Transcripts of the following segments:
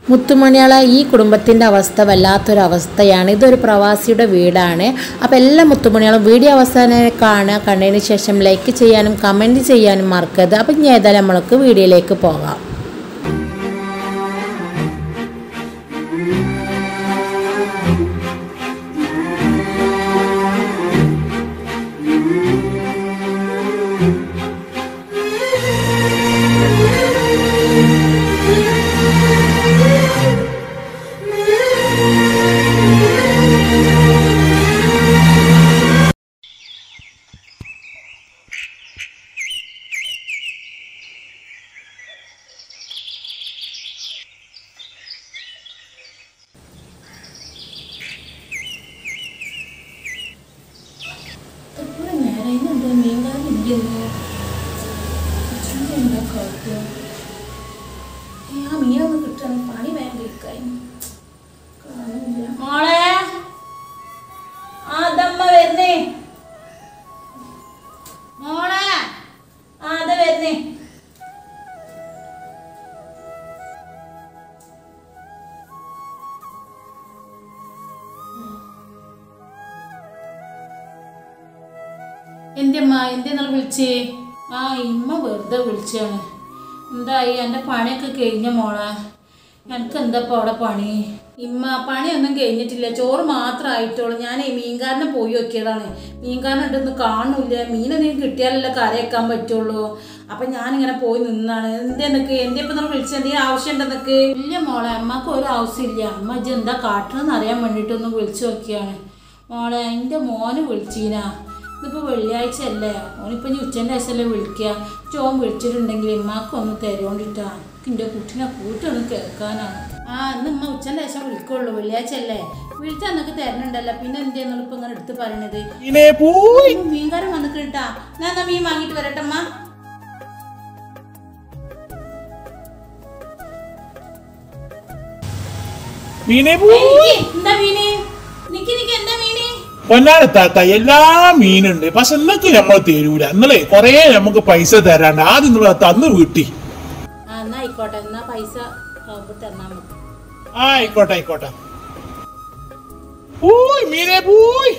മുത്തുമണിയാളെ ഈ കുടുംബത്തിൻ്റെ അവസ്ഥ വല്ലാത്തൊരവസ്ഥയാണ് ഇതൊരു പ്രവാസിയുടെ വീടാണ് അപ്പോൾ എല്ലാ മുത്തുമണികളും വീഡിയോ അവസാനം കാണുക കണ്ടതിന് ശേഷം ലൈക്ക് ചെയ്യാനും കമൻറ്റ് ചെയ്യാനും മറക്കരുത് അപ്പം ഇനി ഏതായാലും നമ്മൾക്ക് വീഡിയോയിലേക്ക് പോകാം മോളെ അതമ്മ വരുന്നേ മോളെ ആ അതെ വരുന്നേ എന്റെ അമ്മ എന്റെ നിങ്ങൾ വിളിച്ചേ ആ ഇമ്മ വെറുതെ വിളിച്ചാണ് എന്തായി എൻ്റെ പണിയൊക്കെ കഴിഞ്ഞ മോളെ എനിക്ക് എന്താ ഇപ്പോൾ അവിടെ പണി ഇമ്മ പണിയൊന്നും കഴിഞ്ഞിട്ടില്ല ചോറ് മാത്രം ആയിട്ടുള്ളൂ ഞാൻ മീൻകാരനെ പോയി നോക്കിയതാണ് മീൻകാരൻ ഉണ്ടെന്ന് കാണൂല മീനൊന്നും കിട്ടിയാലല്ലേ കരയൊക്കാൻ പറ്റുള്ളൂ അപ്പൊ ഞാനിങ്ങനെ പോയി നിന്നാണ് എന്തെന്നൊക്കെ എന്റെ ഇപ്പം നിങ്ങൾ വിളിച്ചത് എന്തെങ്കിലും ആവശ്യം ഉണ്ടെന്നൊക്കെ ഇല്ല മോളെ അമ്മക്ക് ഒരു ആവശ്യമില്ല അമ്മ ഇജ്ജ് എന്താ കാട്ടണമെന്ന് അറിയാൻ വേണ്ടിയിട്ടൊന്ന് വിളിച്ചു നോക്കിയാണ് മോളെ എൻ്റെ മോന് വിളിച്ചീനാ ഇതിപ്പോൾ വെള്ളിയാഴ്ച അല്ലേ ഓനിപ്പോൾ ഇനി ഉച്ചൻ്റെ ശേഷമല്ലേ വിളിക്കുക ചോൻ വിളിച്ചിട്ടുണ്ടെങ്കിൽ ഇമ്മാക്ക് ഒന്ന് തരുകൊണ്ടിട്ടാ എൻ്റെ കുട്ടീനെ കൂട്ടൊന്ന് കേൾക്കാനാണ് ആ ഇന്ന് ഉമ്മ ഉച്ചൻ്റെ ശേഷം വിളിക്കുള്ളൂ വെള്ളിയാഴ്ച അല്ലേ വിളിച്ചാൽ എന്നൊക്കെ തരണുണ്ടല്ലോ പിന്നെ എന്തെന്നുള്ള ഇപ്പം ഇങ്ങനെ എടുത്ത് പറയണത് മീനെ പോയി ഉം, മീൻകാരൻ വന്നിട്ട് കിട്ടാ ഞാൻ എന്നാ മീൻ വാങ്ങിയിട്ട് വരട്ടെ അമ്മ മീനെ പോയി നിക്ക്, എന്താ മീന് നിക്ക് നിക്ക് എന്താ മീന് പൊന്നാരത്താത്ത എല്ലാ മീനുണ്ട് പക്ഷെ എന്നൊക്കെ നമ്മൾ തരൂല ഇന്നലെ കൊറേ നമുക്ക് പൈസ തരാണ്ട് ആദ്യം നിങ്ങൾ തന്ന് വീട്ടി ആ എന്നാ ആയിക്കോട്ടെ എന്നാ പൈസ ആവുമ്പോ തന്നാ മതി ആ ആയിക്കോട്ടെ ആയിക്കോട്ടെ പോയി മീനെ പോയി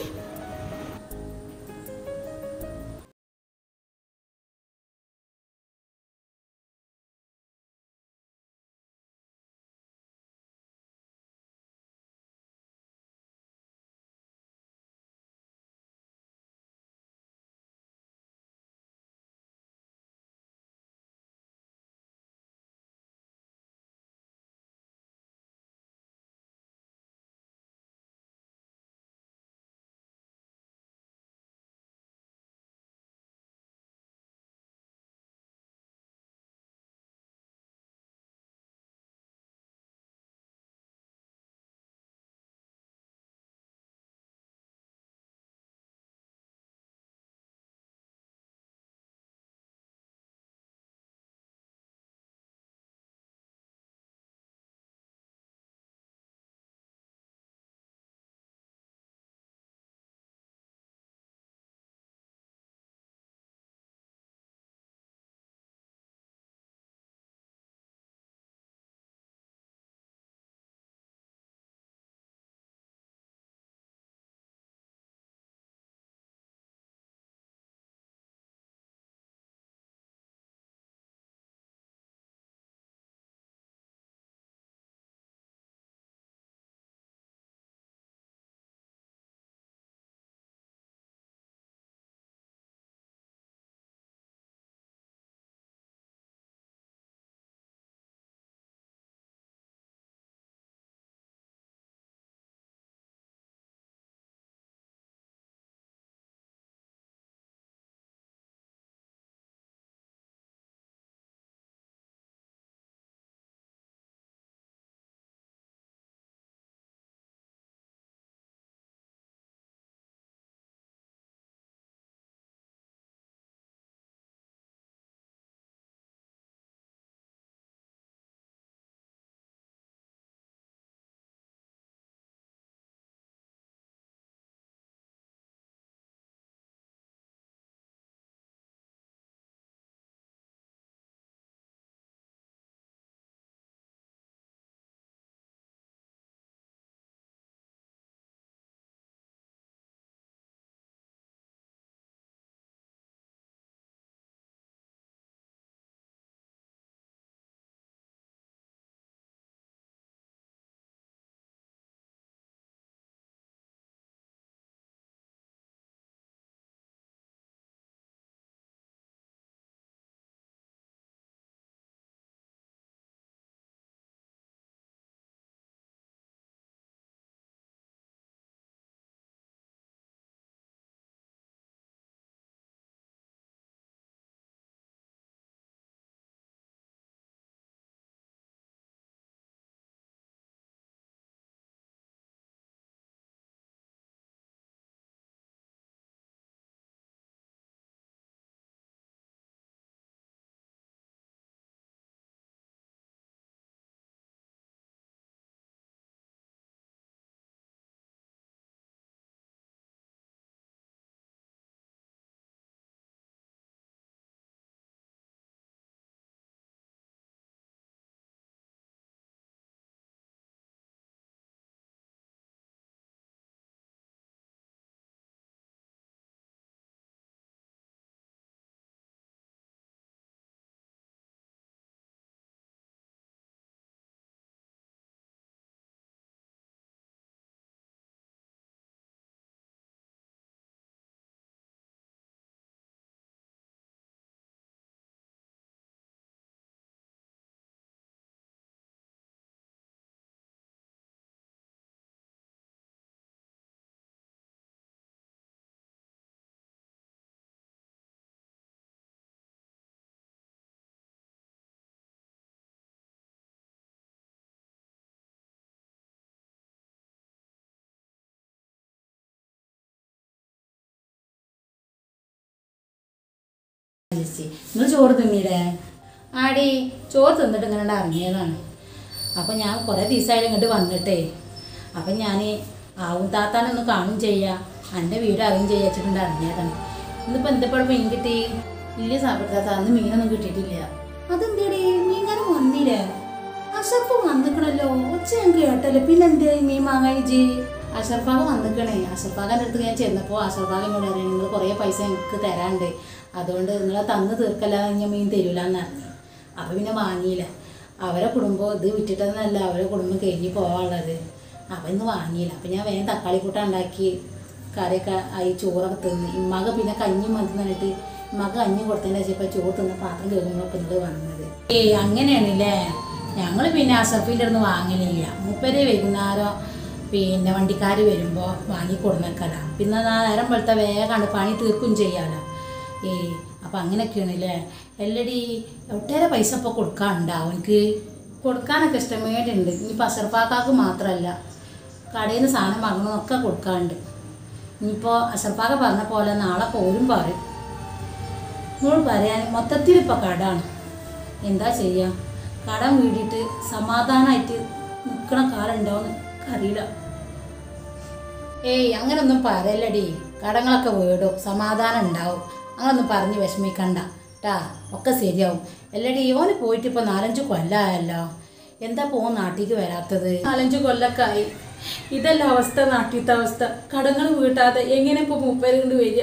ചേച്ചി നിങ്ങൾ ചോറ് തിന്നീടേ ആടി ചോറ് തിന്നിട്ട് ഇങ്ങനെ ഇറങ്ങിയതാണ് അപ്പം ഞാൻ കുറേ ദിവസമായിട്ട് ഇങ്ങോട്ട് വന്നിട്ടേ അപ്പം ഞാൻ ആവും താത്താനൊന്ന് കാണും ചെയ്യാം എൻ്റെ വീട് അറിയും ചെയ്യാച്ചിട്ടുണ്ട് ഇറങ്ങിയതാണ് ഇന്നിപ്പോൾ എന്തെപ്പോഴും മീൻ കിട്ടി ഇല്ല സാപ്പിട്ടാത്ത അന്ന് മീനൊന്നും കിട്ടിയിട്ടില്ല അതെന്തേടി മീൻകാരൻ വന്നില്ലേ അഷർഫ് വന്നിക്കണല്ലോ ഒച്ച ഞാൻ കേട്ടല്ലോ പിന്നെ എന്തേ മീൻ വാങ്ങാൻ ജി അഷർഫാഖ് വന്നിക്കണേ അഷർഫാഖിൻ്റെ അടുത്ത് ഞാൻ ചെന്നപ്പോൾ അഷർഫാഖ് എന്നോട് അറിയാം നിങ്ങൾ കുറേ പൈസ എനിക്ക് തരാണ്ട് അതുകൊണ്ട് നിങ്ങളെ തന്ന് തീർക്കല്ലാതെ ഞാൻ മീൻ തരൂലെന്ന് പറഞ്ഞു അപ്പോൾ പിന്നെ വാങ്ങിയില്ല അവരെ കുടുംബം ഇത് വിറ്റിട്ടൊന്നല്ല അവരെ കുടുംബം കഴിഞ്ഞ് പോകാനുള്ളത് അപ്പം ഇന്ന് വാങ്ങിയില്ല അപ്പം ഞാൻ വേഗം തക്കാളി കൂട്ട ഉണ്ടാക്കി കറിയൊക്കെ ആയി ചോറൊക്കെ തിന്ന് ഇമ്മക പിന്നെ കഞ്ഞി മതി തന്നിട്ട് ഇമ്മക്ക് കഞ്ഞി കൊടുത്തതിന് ശേഷം ഇപ്പം ചോറ് തിന്ന പാത്രം കേൾക്കുമ്പോൾ ഇപ്പം നിങ്ങൾ വന്നത് ഏയ് അങ്ങനെയാണല്ലേ ഞങ്ങൾ പിന്നെ അസഫിൻ്റെ അടുത്ത് വാങ്ങലില്ല മൂപ്പര് വൈകുന്നേരം പിന്നെ വണ്ടിക്കാർ വരുമ്പോൾ വാങ്ങി കൊടുന്നേക്കല പിന്നെ ആ നേരം വെളുത്ത വേഗമാണ് പണി തീർക്കും ചെയ്യാലോ ഏ അപ്പം അങ്ങനെയൊക്കെയാണല്ലേ എല്ലടി ഒട്ടേറെ പൈസ ഇപ്പോൾ കൊടുക്കാനുണ്ടോ അവനക്ക് കൊടുക്കാനൊക്കെ ഇഷ്ടമേടുണ്ട് ഇനി അസർപ്പാക്കാക്ക് മാത്രമല്ല കടയിൽ നിന്ന് സാധനം വാങ്ങണമെന്നൊക്കെ കൊടുക്കാനുണ്ട് ഇനിയിപ്പോൾ അസർപ്പാക്ക പറഞ്ഞ പോലെ നാളെ പോരും പറയും നിങ്ങൾ പറയാൻ മൊത്തത്തിൽ ഇപ്പോൾ കടാണ് എന്താ ചെയ്യുക കടം വീടിയിട്ട് സമാധാനമായിട്ട് നിൽക്കണ കാലം ഉണ്ടാവുമെന്ന് അറിയില്ല ഏയ് അങ്ങനൊന്നും പറയല്ലടി കടങ്ങളൊക്കെ വീടും സമാധാനം ഉണ്ടാവും അങ്ങനൊന്നും പറഞ്ഞ് വിഷമിക്കണ്ട ട്ടാ ഒക്കെ ശരിയാവും അല്ലടി ഓന് പോയിട്ട് ഇപ്പോൾ നാലഞ്ച് കൊല്ലമായല്ലോ എന്താ പോ നാട്ടിലേക്ക് വരാത്തത് നാലഞ്ച് കൊല്ലൊക്കെ ആയി ഇതല്ല അവസ്ഥ നാട്ടിലത്തെ അവസ്ഥ കടങ്ങൾ വീട്ടാതെ എങ്ങനെ ഇപ്പോൾ മൂപ്പര് കൊണ്ട് വരിക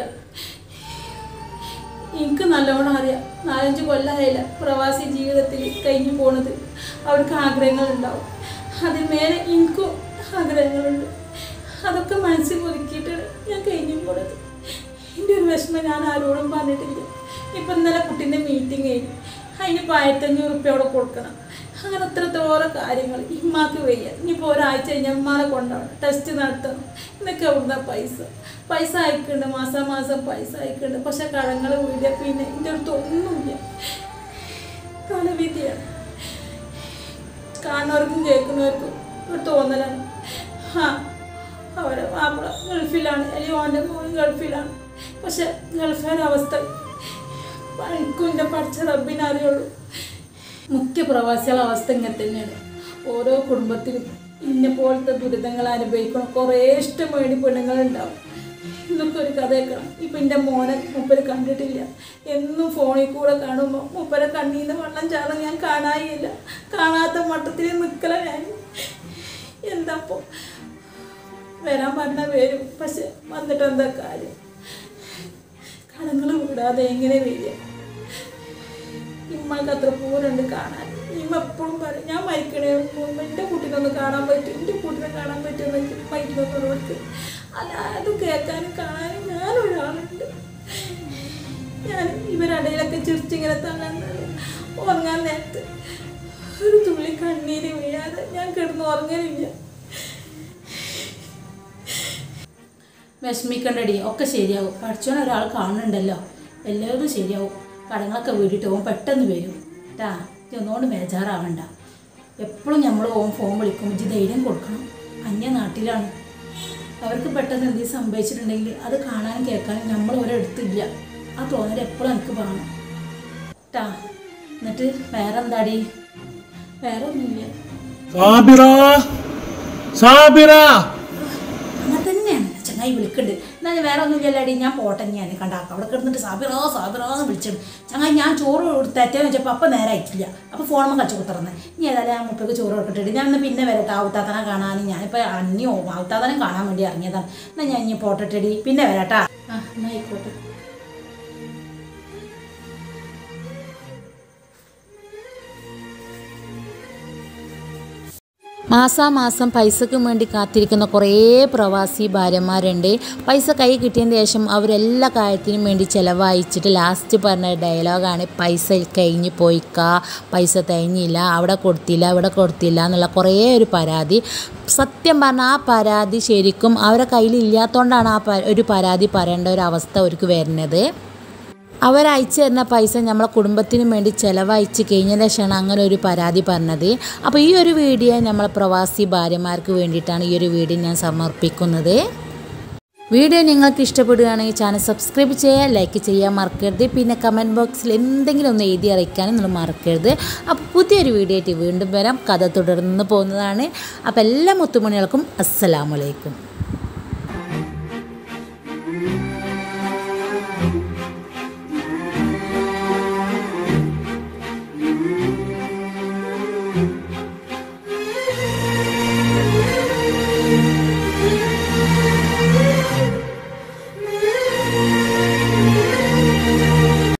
എനിക്ക് നല്ലോണം അറിയാം നാലഞ്ച് കൊല്ലമായില്ല പ്രവാസി ജീവിതത്തിൽ കഴിഞ്ഞു പോണത് അവർക്ക് ആഗ്രഹങ്ങളുണ്ടാവും അതിൽ മേലെ എനിക്കും ആഗ്രഹങ്ങളുണ്ട് അതൊക്കെ മനസ്സിൽ ഒതുക്കിയിട്ടാണ് ഞാൻ കഴിഞ്ഞു പോണത് എൻ്റെ ഒരു വിഷമം ഞാൻ ആരോടും പറഞ്ഞിട്ടില്ല ഇപ്പം ഇന്നലെ കുട്ടീൻ്റെ മീറ്റിംഗ് കഴിഞ്ഞു അതിന് ആയിരത്തഞ്ഞൂറ് റുപ്യ അവിടെ കൊടുക്കണം അങ്ങനെ അത്രത്തോളം കാര്യങ്ങൾ ഇമ്മാക്ക് വയ്യ ഇനിയിപ്പോൾ ഒരാഴ്ച കഴിഞ്ഞാൽ ഉമ്മാനെ കൊണ്ടുപോകണം ടെസ്റ്റ് നടത്തണം എന്നൊക്കെ അവിടുന്ന് പൈസ പൈസ അയക്കുന്നുണ്ട് മാസം മാസം പൈസ അയക്കുന്നുണ്ട് പക്ഷെ കടങ്ങൾ വീടിയ പിന്നെ എൻ്റെ അടുത്ത് ഒന്നുമില്ല തലവിധിയാണ് കാണുന്നവർക്കും കേൾക്കുന്നവർക്കും ഒരു തോന്നലാണ് ആ അവരെ മാപ്പിള ഗൾഫിലാണ് അല്ലെങ്കിൽ ഓൻ്റെ മോൻ ഗൾഫിലാണ് പക്ഷെ ഗൾഫിൻ്റെ അവസ്ഥ എനിക്കും എൻ്റെ പഠിച്ച റബ്ബിനെ അറിയുള്ളൂ മുഖ്യ പ്രവാസികളുടെ അവസ്ഥ ഇങ്ങനെ തന്നെയാണ് ഓരോ കുടുംബത്തിലും ഇന്നെ പോലത്തെ ദുരിതങ്ങൾ അനുഭവിക്കണം കുറേ ഇഷ്ടം വേണ്ടി പെണ്ണുങ്ങളുണ്ടാവും ഇന്നൊക്കെ ഒരു കഥ കേൾക്കണം ഇപ്പം എൻ്റെ മോനെ മുപ്പര് കണ്ടിട്ടില്ല എന്നും ഫോണിൽ കൂടെ കാണുമ്പോൾ മുപ്പരെ കണ്ണീന്ന് വെള്ളം ചാടും ഞാൻ കാണായില്ല കാണാത്ത മട്ടത്തിൽ നിൽക്കല ഞാൻ എന്താപ്പോൾ വരാൻ പറഞ്ഞ വരും പക്ഷെ വന്നിട്ട് എന്താ കാര്യം കടങ്ങൾ വിടാതെ എങ്ങനെ വരിക ഇമ്മക്ക് അത്ര പൂരുണ്ട് കാണാൻ ഇമ്മ എപ്പോഴും പറയും ഞാൻ മരിക്കണേ മുമ്പ് എൻ്റെ കുട്ടീനൊന്ന് കാണാൻ പറ്റും എൻ്റെ കുട്ടീനെ കാണാൻ പറ്റുമെന്ന് മരിക്കുന്നവർക്ക് അല്ല അത് കേൾക്കാനും കാണാനും ഞാനൊരാളുണ്ട് ഞാൻ ഇവരടയിലൊക്കെ ചിരിച്ചിങ്ങനെ തള്ളുന്നത് ഉറങ്ങാൻ നേരത്ത് ഒരു തുള്ളി കണ്ണീര് വീഴാതെ ഞാൻ കിടന്ന് ഉറങ്ങലില്ല വിഷമിക്കണ്ടടി ഒക്കെ ശരിയാവും പഠിച്ചോൻ ഒരാൾ കാണുന്നുണ്ടല്ലോ എല്ലാവരും ശരിയാവും കടങ്ങളൊക്കെ വീടിട്ട് പോകും പെട്ടെന്ന് വരും ട്ടാ ഇജ്ജ് ഒന്നുകൊണ്ട് ബേജാറാവണ്ട എപ്പോഴും നമ്മൾ പോകും ഫോൺ വിളിക്കും ഇജ്ജ് ധൈര്യം കൊടുക്കണം അന്യ നാട്ടിലാണ് അവർക്ക് പെട്ടെന്ന് എന്തെങ്കിലും സംഭവിച്ചിട്ടുണ്ടെങ്കിൽ അത് കാണാനും കേൾക്കാനും നമ്മൾ ഒരിടത്തില്ല ആ തോന്നൽ എപ്പോഴും എനിക്ക് വേണം ട്ടാ എന്നിട്ട് വേറെ എന്താടി വേറെ ഒന്നുമില്ല സാബിറ സാബിറ അങ്ങനെ തന്നെയാണ് ചങ്ങായി വിളിക്കുന്നുണ്ട് എന്നാൽ ഞാൻ വേറെ ഒന്നും ഇല്ലടി ഞാൻ പോട്ടെ ഞാൻ കണ്ടാക്കാം അവിടെ കിടന്നിട്ട് സാബിറോ സാബിറോ എന്ന് വിളിച്ചിട്ട് ചങ്ങായി ഞാൻ ചോറ് കൊടുത്തേറ്റേന്ന് വെച്ചപ്പോൾ അപ്പം നേരെ ആയിട്ടില്ല അപ്പോൾ ഫോണുമ്പോൾ കളിച്ച് കുത്തിറന്ന് ഇനി ഏതായാലും ഞാൻ മുപ്പക്ക് ചോറ് കൊടുക്കട്ടെ ഞാൻ ഇന്ന് പിന്നെ വരട്ടെ ആവുത്താത്തനെ കാണാൻ ഞാനിപ്പോൾ അന്യോ ആവുത്താത്തനെ കാണാൻ വേണ്ടി ഇറങ്ങിയതാണ് എന്നാൽ ഞാൻ ഇനി പോട്ടെടി പിന്നെ വരാട്ടാ ആ എന്നാൽ ആയിക്കോട്ടെ മാസാമാസം പൈസക്ക് വേണ്ടി കാത്തിരിക്കുന്ന കുറേ പ്രവാസി ഭാര്യമാരുണ്ട് പൈസ കൈ കിട്ടിയതിന് ശേഷം അവരെല്ലാ കാര്യത്തിനും വേണ്ടി ചിലവഴിച്ചിട്ട് ലാസ്റ്റ് പറഞ്ഞ ഡയലോഗാണ് പൈസ കഴിഞ്ഞ് പോയിക്കാ പൈസ തികഞ്ഞില്ല അവിടെ കൊടുത്തില്ല ഇവിടെ കൊടുത്തില്ല എന്നുള്ള കുറേ ഒരു പരാതി സത്യം പറഞ്ഞാൽ ആ പരാതി ശരിക്കും അവരെ കയ്യിൽ ഇല്ലാത്തതുകൊണ്ടാണ് ആ പ- ഒരു പരാതി പറയേണ്ട ഒരു അവസ്ഥ അവർക്ക് വരുന്നത് അവരയച്ചു തരുന്ന പൈസ നമ്മളെ കുടുംബത്തിന് വേണ്ടി ചിലവഴിച്ച് കഴിഞ്ഞതിന് ശേഷമാണ് അങ്ങനെ ഒരു പരാതി പറഞ്ഞത് അപ്പോൾ ഈ ഒരു വീഡിയോ നമ്മളെ പ്രവാസി ഭാര്യമാർക്ക് വേണ്ടിയിട്ടാണ് ഈ ഒരു വീഡിയോ ഞാൻ സമർപ്പിക്കുന്നത് വീഡിയോ നിങ്ങൾക്ക് ഇഷ്ടപ്പെടുകയാണെങ്കിൽ ചാനൽ സബ്സ്ക്രൈബ് ചെയ്യുക ലൈക്ക് ചെയ്യാൻ മറക്കരുത് പിന്നെ കമൻറ്റ് ബോക്സിൽ എന്തെങ്കിലും ഒന്ന് എഴുതി അറിയിക്കാനും നിങ്ങൾ മറക്കരുത് അപ്പോൾ പുതിയൊരു വീഡിയോ ആയിട്ട് വീണ്ടും വരാം കഥ തുടർന്ന് പോകുന്നതാണ് അപ്പോൾ എല്ലാ മുത്തുമണികൾക്കും അസ്സലാമലൈക്കും